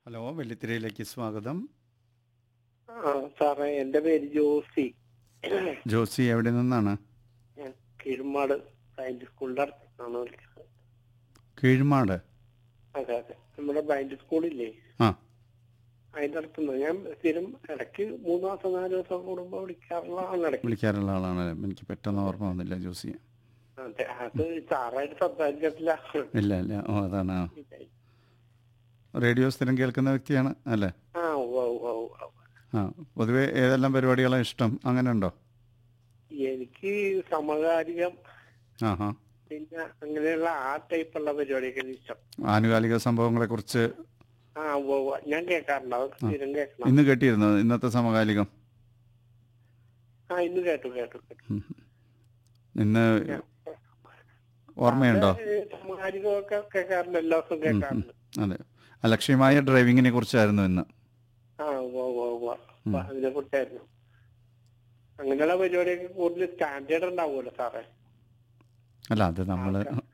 Hello വെള്ളിത്തിരയിലേക്ക് സ്വാഗതം ആ സാറേ എന്റെ പേര് ജോസി ജോസി എവിടെ നിന്നാണ് ഞാൻ കിരുമാട് ബ്ലൈൻഡ് സ്കൂളിന്റെ അടുത്താണ് വിളിക്കുന്നത് കീഴ്മാട് അതെ അതെ നമ്മുടെ ബ്ലൈൻഡ് സ്കൂളില്ലേ ആ അതിന്റെ അടുത്തുനിന്ന് ഞാൻ സ്ഥിരം ഇടയ്ക്ക് മൂന്ന് മാസം നാല് ദിവസം കൂടുമ്പോ വിളിക്കാറുള്ളതാണ് ഇടയ്ക്ക് വിളിക്കാറുള്ള ആളാണ് എനിക്ക് പെട്ടെന്ന് ഓർമ്മ വന്നില്ല ജോസി അതെ അത് സാറായിട്ട് സംസാരിച്ചിട്ടില്ല ഇല്ല ഇല്ല ഓ അതാണ് ആ. റേഡിയോ സ്ഥിരം കേൾക്കുന്ന വ്യക്തിയാണ് അല്ലേ ആ ഉവ്വ ഉവ്വ ഉവ്വ. ആ പൊതുവെ ഏതെല്ലാം പരിപാടികളാണ് ഇഷ്ടം അങ്ങനെ ഉണ്ടോ എനിക്ക് സമകാലികം ആ ഹാ പിന്നെ അങ്ങനെയുള്ള ആ ടൈപ്പുള്ള പരിപാടിയൊക്കെ ഇഷ്ടം ആനുകാലിക സംഭവങ്ങളെക്കുറിച്ച് ആ ഉവ്വ ഉവ്വ ഞാൻ കേൾക്കാറുണ്ട് അതൊക്കെ സ്ഥിരം കേൾക്കണം ഇന്ന് കേട്ടിരുന്നു ഇന്നത്തെ സമകാലികം ആ ഇന്ന് കേട്ടു കേട്ടു കേട്ടു ഉം. ഇന്ന് ഓർമ്മയുണ്ടോ അത് സമകാലികമൊക്കെ കേൾക്കാറുണ്ട് എല്ലാ ദിവസവും കേൾക്കാറുണ്ട് അതെ അലക്ഷ്യമായ ഡ്രൈവിങ്ങിനെ കുറിച്ചായിരുന്നു ഇന്ന് ആ ഉവ്വ ഉവ്വ ഉവ്വ അപ്പൊ അതിനെ കുറിച്ചായിരുന്നു അങ്ങനെയുള്ള പരിപാടിയൊക്കെ കൂടുതൽ സ്റ്റാൻഡേർഡ് ഉണ്ടാവുമല്ലോ സാറേ അല്ല അത് നമ്മൾ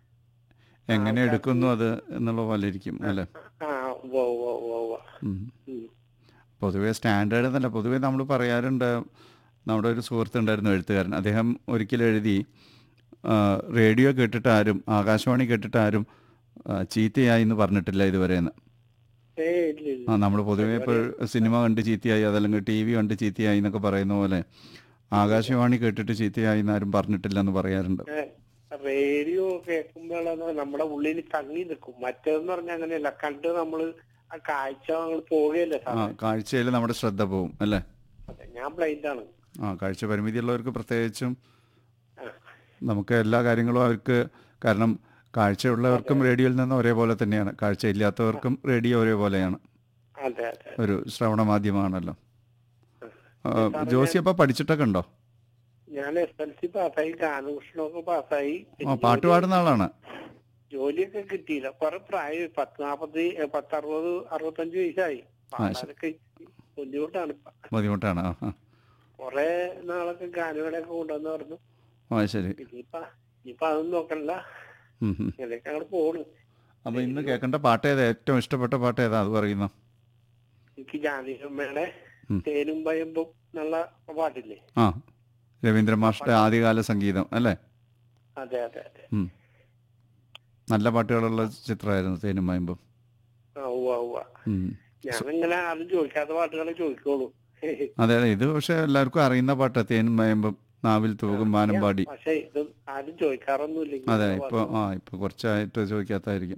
എങ്ങനെ എടുക്കുന്നു അത് എന്നുള്ള പോലെ ഇരിക്കും അല്ലേ ആ ഉവ്വ ഉവ്വ ഉവ്വ ഉവ്വ ഉം. ഉം. പൊതുവെ സ്റ്റാൻഡേർഡ് എന്നല്ല പൊതുവെ നമ്മൾ പറയാറുണ്ട് നമ്മുടെ ഒരു സുഹൃത്തുണ്ടായിരുന്നു എഴുത്തുകാരൻ അദ്ദേഹം ഒരിക്കലും എഴുതി ആ, റേഡിയോ കേട്ടിട്ട് ആരും ആകാശവാണി കേട്ടിട്ട് ആരും ആ, ചീത്തയായി എന്ന് പറഞ്ഞിട്ടില്ല ഇതുവരെ എന്ന് ഏയ് ഇല്ല ഇല്ല ആ നമ്മൾ പൊതുവെ ഇപ്പോൾ സിനിമ കണ്ട് ചീത്തയായി അതല്ലെങ്കിൽ ടി വി കണ്ട് ചീത്തയായി എന്നൊക്കെ പറയുന്ന പോലെ ആകാശവാണി കേട്ടിട്ട് ചീത്തയായി എന്ന് ആരും പറഞ്ഞിട്ടില്ല എന്ന് പറയാറുണ്ട് ഏ, റേഡിയോ കേൾക്കുമ്പോഴാണ് നമ്മുടെ ഉള്ളിൽ തങ്ങി നിൽക്കും മറ്റേതെന്ന് പറഞ്ഞാൽ അങ്ങനെയല്ല കണ്ട് നമ്മള് ആ കാഴ്ച നമ്മൾ പോവുകയല്ലേ ആ സാറേ കാഴ്ചയിൽ നമ്മുടെ ശ്രദ്ധ പോവും അല്ലേ അതെ ഞാൻ ബ്ലൈൻഡ് ആണ് ആ കാഴ്ച പരിമിതിയുള്ളവർക്ക് പ്രത്യേകിച്ചും ആ, നമുക്ക് എല്ലാ കാര്യങ്ങളും അവർക്ക് കാരണം കാഴ്ചയുള്ളവർക്കും റേഡിയോയിൽ നിന്ന് ഒരേപോലെ തന്നെയാണ് കാഴ്ചയില്ലാത്തവർക്കും റേഡിയോ ഒരേപോലെയാണ് അതെ അതെ ഒരു ശ്രവണ മാധ്യമമാണല്ലോ ആ, ജോസി അപ്പോൾ പഠിച്ചിട്ടൊക്കെ ഉണ്ടോ ഞാൻ എസ് എൽ സി പാസ്സായി ഗാനഭൂഷണമൊക്കെ പാസ്സായി ആ പാട്ട് പാടുന്ന ആളാണ് ജോലിയൊക്കെ കിട്ടിയില്ല കുറെ പ്രായം പത്ത് നാപ്പത്തി പത്ത് അറുപത് അറുപത്തഞ്ച് വയസ്സായി പാടാനൊക്കെ ഇച്ചിരി ബുദ്ധിമുട്ടാണ് ഇപ്പൊ ബുദ്ധിമുട്ടാണ് ആ ആ. കുറെ നാളൊക്കെ ഗാനങ്ങളൊക്കെ കൊണ്ടുവന്ന് പറഞ്ഞു ആ ശരി ഇനിയിപ്പ ഇനിയിപ്പ അതൊന്നും നോക്കണ്ട ഉം, ഉം. ഇങ്ങനെയൊക്കെ അങ്ങോട്ട് പോണു അപ്പോൾ ഇന്ന് കേൾക്കേണ്ട പാട്ട് ഏതാ ഏറ്റവും ഇഷ്ടപ്പെട്ട പാട്ട് ഏതാ അത് പറയുന്നു എനിക്ക് ജാനകിയമ്മയുടെ ഉം. തേനും ഭയമ്പും എന്നുള്ള പാട്ടില്ലേ ആ രവീന്ദ്ര മാഷിന്റെ ആദ്യകാല സംഗീതം അല്ലേ അതെ അതെ അതെ ഉം. നല്ല പാട്ടുകളുള്ള ചിത്രമായിരുന്നു തേനും മയമ്പും ആ ഉവ്വ ഉവ്വ ഉം. ഞാനിങ്ങനെ ആരും ചോദിക്കാത്ത പാട്ടുകളെ ചോദിക്കോളൂ അതെ അതെ ഇത് പക്ഷെ എല്ലാവർക്കും അറിയുന്ന പാട്ട് തേനും മയമ്പും നാവിൽ തൂകും മാനം പാടി പക്ഷെ ഇത് ആരും ചോദിക്കാറൊന്നുമില്ല അതെ ഇങ്ങനത്തെ ഇപ്പൊ ആ ഇപ്പൊ കുറച്ചായിട്ട് ചോദിക്കാത്തായിരിക്കും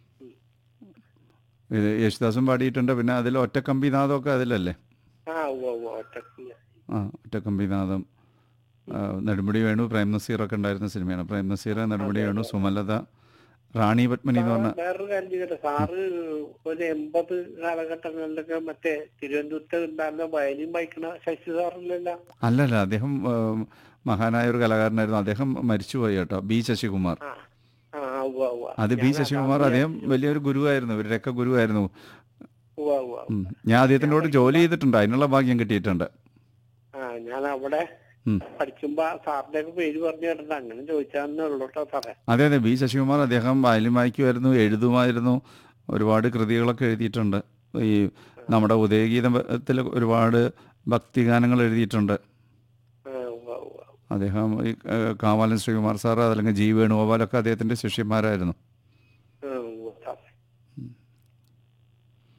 ഇത് യേശുദാസും പാടിയിട്ടുണ്ട് പിന്നെ അതിൽ ഒറ്റക്കമ്പിനാഥമൊക്കെ അതിലല്ലേ ആ ഉവ്വ ഉവ്വ ഒറ്റക്കില്ല ആ ഒറ്റക്കമ്പിനാഥം ആ, നെടുമുടി വേണു പ്രേം നസീറൊക്കെ ഉണ്ടായിരുന്ന സിനിമയാണ് പ്രേം നസീർ നെടുമുടി വേണു സുമലത റാണി പത്മിനി എന്ന് പറഞ്ഞ വേറൊരു കാര്യം ചെയ്യട്ടെ സാറ് ഒരു എൺപത് കാലഘട്ടങ്ങളിലൊക്കെ മറ്റേ തിരുവനന്തപുരത്ത് ഉണ്ടായിരുന്ന വയലിൻ വായിക്കണ ശശി സാറില്ലല്ലോ അല്ലല്ല അദ്ദേഹം ആ, മഹാനായ ഒരു കലാകാരനായിരുന്നു അദ്ദേഹം മരിച്ചുപോയി കേട്ടോ ബി ശശികുമാർ ആ ആ ഉവ്വ ഉവ്വ അത് ബി ശശികുമാർ അദ്ദേഹം വലിയൊരു ഗുരുവായിരുന്നു ഇവരുടെയൊക്കെ ഗുരുവായിരുന്നു ഉവ്വ ഉവ്വ ഉം. ഞാൻ അദ്ദേഹത്തിൻ്റെ കൂടെ ജോലി ചെയ്തിട്ടുണ്ട് അതിനുള്ള ഭാഗ്യം കിട്ടിയിട്ടുണ്ട് ആ ഞാൻ അവിടെ ഉം. പഠിക്കുമ്പോ സാറിന്റെ ഒക്കെ പേര് പറഞ്ഞു കേട്ടിട്ട് അങ്ങനെ ചോദിച്ചാന്നേ ഉള്ളൂ കേട്ടോ സാറേ അതെ അതെ ബി ശശികുമാർ അദ്ദേഹം വയലിൻ വായിക്കുമായിരുന്നു എഴുതുമായിരുന്നു ഒരുപാട് കൃതികളൊക്കെ എഴുതിയിട്ടുണ്ട് ഈ നമ്മുടെ ഉദയഗീതത്തിൽ ഒരുപാട് ഭക്തിഗാനങ്ങൾ എഴുതിയിട്ടുണ്ട് ആ ഉവ്വ ഉവ്വ അദ്ദേഹം ഈ ഏഹ്, കാവാലൻ ശ്രീകുമാർ സാർ അതല്ലെങ്കിൽ ജി വേണുഗോപാലൊക്കെ അദ്ദേഹത്തിന്റെ ശിഷ്യന്മാരായിരുന്നു ആ ഉവ്വ സാറേ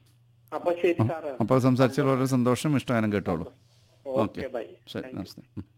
അപ്പൊ ശരി സാറേ അപ്പോൾ സംസാരിച്ചതിൽ വളരെ സന്തോഷം ഇഷ്ടഗാനം കേട്ടോളൂ ഓക്കെ ബൈ ശരി നമസ്തേ ഉം.